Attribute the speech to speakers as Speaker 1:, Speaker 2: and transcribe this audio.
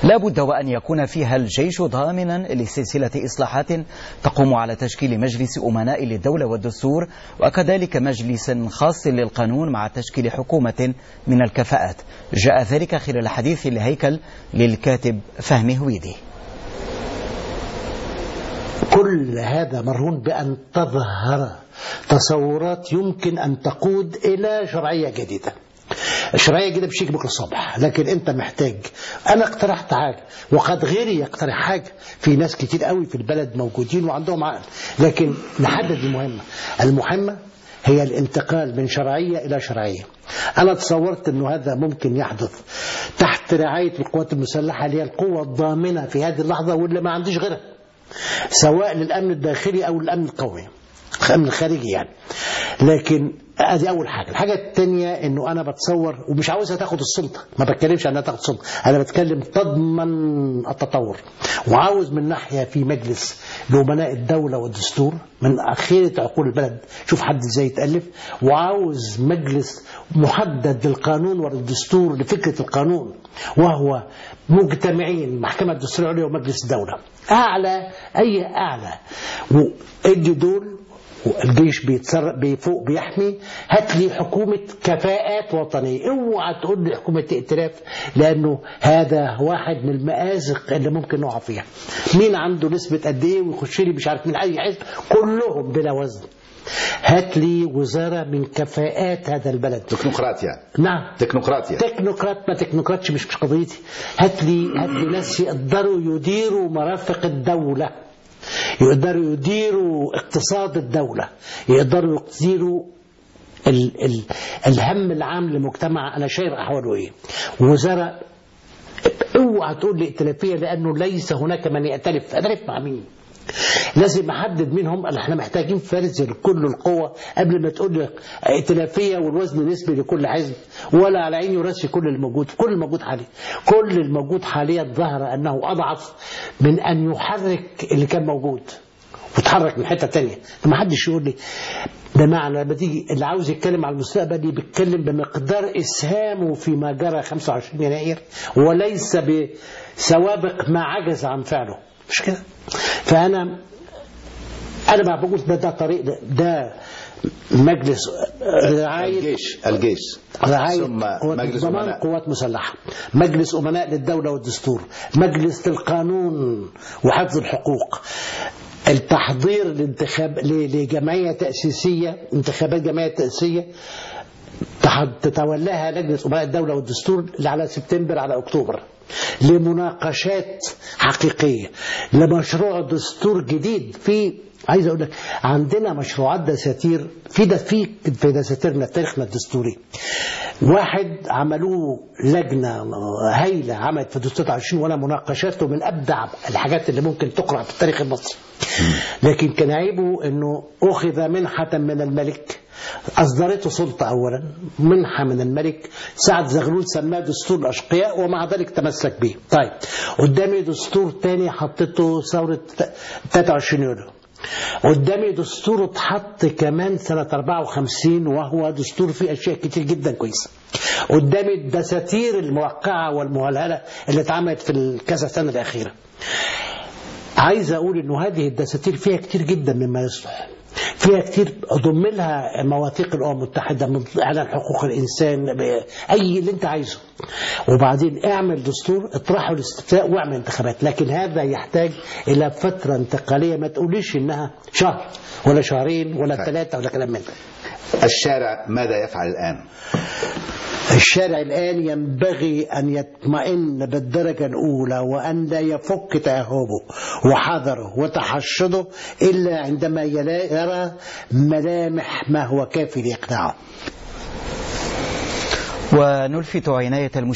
Speaker 1: لا بد وأن يكون فيها الجيش ضامنا لسلسلة إصلاحات تقوم على تشكيل مجلس أمناء للدولة والدستور وكذلك مجلس خاص للقانون مع تشكيل حكومة من الكفاءات جاء ذلك خلال حديث الهيكل للكاتب فهمي هويدي
Speaker 2: كل هذا مرهون بأن تظهر تصورات يمكن أن تقود إلى شرعية جديدة الشرعية جديدة بشيك بكرة الصبح لكن أنت محتاج أنا اقترحت حاجة وقد غيري يقترح حاجة في ناس كتير قوي في البلد موجودين وعندهم عقل لكن نحدد المهمة المهمة هي الانتقال من شرعية إلى شرعية أنا تصورت أنه هذا ممكن يحدث تحت رعاية القوات المسلحة اللي هي القوة الضامنة في هذه اللحظة واللي ما عنديش غيرها سواء للأمن الداخلي أو الأمن القومي الأمن الخارجي يعني لكن ادي اول حاجه الحاجه الثانيه انه انا بتصور ومش عاوزها تاخد السلطه ما بتكلمش انها تاخد السلطه انا بتكلم تضمن التطور وعاوز من ناحيه في مجلس لامناء الدوله والدستور من اخيره عقول البلد شوف حد ازاي يتالف وعاوز مجلس محدد للقانون والدستور لفكره القانون وهو مجتمعين محكمه الدستور العليا ومجلس الدوله اعلى اي اعلى وادي دول الجيش بيتصرف بيفوق بيحمي هات لي حكومة كفاءات وطنية اوعى تقول لي حكومة ائتلاف لأنه هذا واحد من المآزق اللي ممكن نقع فيها مين عنده نسبة قد ايه ويخش لي مش عارف من أي حزب كلهم بلا وزن هات لي وزارة من كفاءات هذا البلد
Speaker 3: تكنوقراط يعني
Speaker 2: نعم
Speaker 3: تكنوقراط يعني
Speaker 2: تكنوقراط ما تكنوقراطش مش مش قضيتي هات لي هات لي ناس يقدروا يديروا مرافق الدولة يقدروا يديروا اقتصاد الدولة يقدروا يديروا ال ال الهم العام للمجتمع أنا شايف أحواله إيه وزارة اوعى تقول لي ائتلافية لأنه ليس هناك من يأتلف أتلف مع مين لازم احدد مين هم احنا محتاجين فارس لكل القوة قبل ما تقول لي ائتلافية والوزن نسبي لكل حزب ولا على عيني وراسي كل الموجود كل الموجود حاليا كل الموجود حاليا ظهر انه اضعف من ان يحرك اللي كان موجود وتحرك من حته تانية ما حدش يقول لي بمعنى لما تيجي اللي عاوز يتكلم على المستقبل بيتكلم بمقدار اسهامه فيما جرى 25 يناير وليس بسوابق ما عجز عن فعله مش كده فانا انا ما بقول ده, ده طريق ده, ده مجلس رعايه
Speaker 3: الجيش الجيش
Speaker 2: رعاية
Speaker 3: ثم مجلس
Speaker 2: ضمان
Speaker 3: أمناء.
Speaker 2: قوات مسلحة مجلس أمناء للدولة والدستور مجلس للقانون وحفظ الحقوق التحضير لانتخاب ل- لجمعية تأسيسية انتخابات جمعية تأسيسية تح- تتولاها لجنة أمناء الدولة والدستور اللي على سبتمبر على أكتوبر لمناقشات حقيقية لمشروع دستور جديد في عايز اقول لك عندنا مشروعات دساتير في ده في في دساتيرنا في تاريخنا الدستوري واحد عملوه لجنه هايله عملت في دستور 20 ولا مناقشاته من ابدع الحاجات اللي ممكن تقرا في التاريخ المصري لكن كان عيبه انه اخذ منحه من الملك أصدرته سلطة أولا منحة من الملك سعد زغلول سماه دستور الأشقياء ومع ذلك تمسك به طيب قدامي دستور تاني حطيته ثورة 23 يوليو قدامي دستور اتحط كمان سنة 54 وهو دستور فيه أشياء كتير جدا كويسة قدامي الدساتير الموقعة والمهلهلة اللي اتعملت في الكذا سنة الأخيرة عايز أقول إنه هذه الدساتير فيها كتير جدا مما يصلح فيها كتير ضم لها مواثيق الامم المتحده من اعلان حقوق الانسان ب- اي اللي انت عايزه وبعدين اعمل دستور اطرحه الاستفتاء واعمل انتخابات لكن هذا يحتاج الى فتره انتقاليه ما تقوليش انها شهر ولا شهرين ولا
Speaker 3: طيب.
Speaker 2: ثلاثه ولا كلام من ده
Speaker 3: الشارع ماذا يفعل الآن
Speaker 2: الشارع الآن ينبغي أن يطمئن بالدرجة الأولى وأن لا يفك تأهبه وحذره وتحشده إلا عندما يلا- يرى ملامح ما هو كافي لإقناعه
Speaker 1: ونلفت عناية المشاهدين